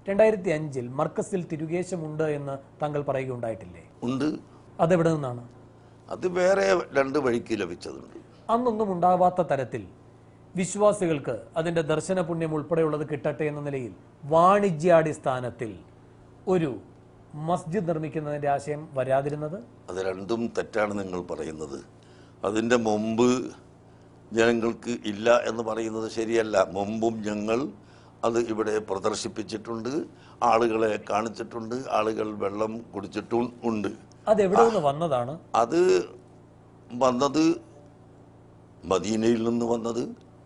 രണ്ടായിരത്തി അഞ്ചിൽ മർക്കസിൽ തിരുകേശമുണ്ട് എന്ന് താങ്കൾ പറയുകയുണ്ടായിട്ടില്ലേ ഉണ്ട് അതെവിടെ നിന്നാണ് അത് വേറെ രണ്ട് വഴിക്ക് ലഭിച്ചതുണ്ട് അന്നൊന്നും ഉണ്ടാവാത്ത തരത്തിൽ വിശ്വാസികൾക്ക് അതിന്റെ ദർശന പുണ്യം ഉൾപ്പെടെയുള്ളത് കിട്ടട്ടെ എന്ന നിലയിൽ വാണിജ്യാടിസ്ഥാനത്തിൽ ഒരു മസ്ജിദ് നിർമ്മിക്കുന്നതിന്റെ ആശയം വരാതിരുന്നത് അത് രണ്ടും തെറ്റാണ് നിങ്ങൾ പറയുന്നത് അതിൻ്റെ മുമ്പ് ജനങ്ങൾക്ക് ഇല്ല എന്ന് പറയുന്നത് ശരിയല്ല മുമ്പും ഞങ്ങൾ അത് ഇവിടെ പ്രദർശിപ്പിച്ചിട്ടുണ്ട് ആളുകളെ കാണിച്ചിട്ടുണ്ട് ആളുകൾ വെള്ളം കുടിച്ചിട്ടും ഉണ്ട് അതെവിടെ നിന്ന് വന്നതാണ് അത് വന്നത് മദീനയിൽ നിന്ന് വന്നത്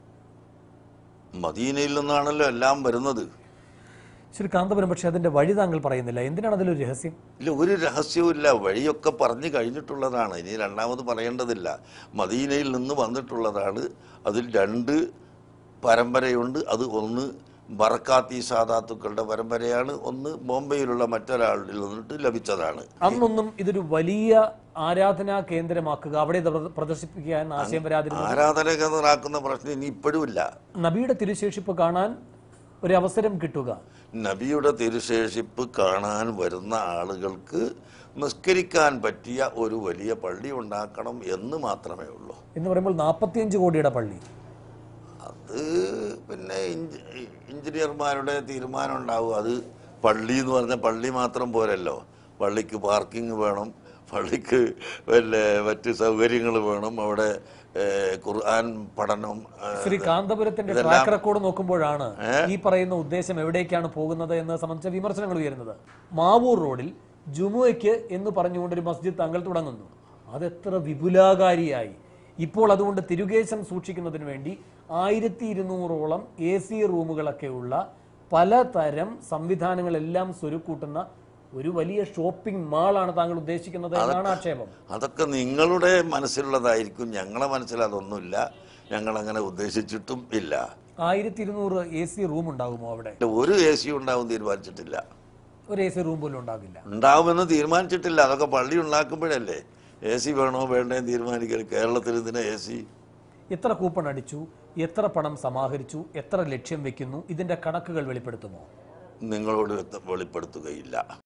മദീനയിൽ നിന്നാണല്ലോ എല്ലാം വരുന്നത് ശ്രീ കാന്തപുരം പക്ഷെ അതിന്റെ വഴി താങ്കൾ പറയുന്നില്ല എന്തിനാണ് അതിലൊരു രഹസ്യം ഇല്ല ഒരു രഹസ്യവും ഇല്ല വഴിയൊക്കെ പറഞ്ഞു കഴിഞ്ഞിട്ടുള്ളതാണ് ഇനി രണ്ടാമത് പറയേണ്ടതില്ല മദീനയിൽ നിന്ന് വന്നിട്ടുള്ളതാണ് അതിൽ രണ്ട് പരമ്പരയുണ്ട് അത് ഒന്ന് ബറക്കാത്തി സാദാത്തുക്കളുടെ പരമ്പരയാണ് ഒന്ന് ബോംബെയിലുള്ള മറ്റൊരാളിൽ നിന്നിട്ട് ലഭിച്ചതാണ് അന്നൊന്നും ഇതൊരു വലിയ ആരാധനാ കേന്ദ്രമാക്കുക അവിടെ ഇത് പ്രദ- പ്രദർശിപ്പിക്കാൻ ആശയം വരാതിരുന്നു ആരാധനകനാക്കുന്ന പ്രശ്നം ഇനി ഇപ്പോഴും ഇല്ല നബിയുടെ തിരുശേഷിപ്പ് കാണാൻ ഒരു അവസരം കിട്ടുക നബിയുടെ തിരുശേഷിപ്പ് കാണാൻ വരുന്ന ആളുകൾക്ക് നിസ്കരിക്കാൻ പറ്റിയ ഒരു വലിയ പള്ളി ഉണ്ടാക്കണം എന്ന് മാത്രമേ ഉള്ളൂ എന്ന് പറയുമ്പോൾ നാൽപ്പത്തിയഞ്ച് കോടിയുടെ പള്ളി അത് പിന്നെ ഇഞ്ച- എഞ്ചിനീയർമാരുടെ തീരുമാനം ഉണ്ടാവും അത് പള്ളി എന്ന് പറഞ്ഞ പള്ളി മാത്രം പോരല്ലോ പള്ളിക്ക് പാർക്കിംഗ് വേണം പള്ളിക്ക് വല്ല മറ്റ് സൗകര്യങ്ങൾ വേണം അവിടെ ഏഹ്, ഖുർആൻ പഠനം ഏഹ്, ശ്രീ കാന്തപുരത്തിന്റെ ട്രാക്ക് റെക്കോർഡ് നോക്കുമ്പോഴാണ് ഈ പറയുന്ന ഉദ്ദേശം എവിടേക്കാണ് പോകുന്നത് എന്ന് സംബന്ധിച്ച വിമർശനങ്ങൾ ഉയരുന്നത് മാവൂർ റോഡിൽ ജുമുയ്ക്ക് എന്ന് പറഞ്ഞുകൊണ്ടൊരു മസ്ജിദ് താങ്കൾ തുടങ്ങുന്നു അതെത്ര വിപുലാകാരിയായി ഇപ്പോൾ അതുകൊണ്ട് തിരുകേശം സൂക്ഷിക്കുന്നതിന് വേണ്ടി ആയിരത്തി ഇരുന്നൂറോളം എ സി റൂമുകളൊക്കെയുള്ള പലതരം സംവിധാനങ്ങളെല്ലാം സ്വരുക്കൂട്ടുന്ന ഒരു വലിയ ഷോപ്പിംഗ് മാളാണ് താങ്കൾ ഉദ്ദേശിക്കുന്നത് എന്നാണ് ആക്ഷേപം അതൊക്കെ നിങ്ങളുടെ മനസ്സിലുള്ളതായിരിക്കും ഞങ്ങളെ മനസ്സിൽ അതൊന്നുമില്ല ഞങ്ങളങ്ങനെ ഉദ്ദേശിച്ചിട്ടും ഇല്ല ആയിരത്തി ഇരുന്നൂറ് എ സി റൂം ഉണ്ടാകുമോ അവിടെ ഒരു എ സി ഉണ്ടാവും തീരുമാനിച്ചിട്ടില്ല ഒരു എ സി റൂം പോലും ഉണ്ടാകില്ല ഉണ്ടാവുമെന്ന് തീരുമാനിച്ചിട്ടില്ല അതൊക്കെ പള്ളി ഉണ്ടാക്കുമ്പോഴല്ലേ എ സി വേണോ വേണ്ടേ തീരുമാനിക്കൽ കേരളത്തിൽ ഇതിന് എ സി എത്ര കൂപ്പൺ അടിച്ചു എത്ര പണം സമാഹരിച്ചു എത്ര ലക്ഷ്യം വെക്കുന്നു ഇതിന്റെ കണക്കുകൾ വെളിപ്പെടുത്തുമോ നിങ്ങളോട് വെളിപ്പെടുത്തുകയില്ല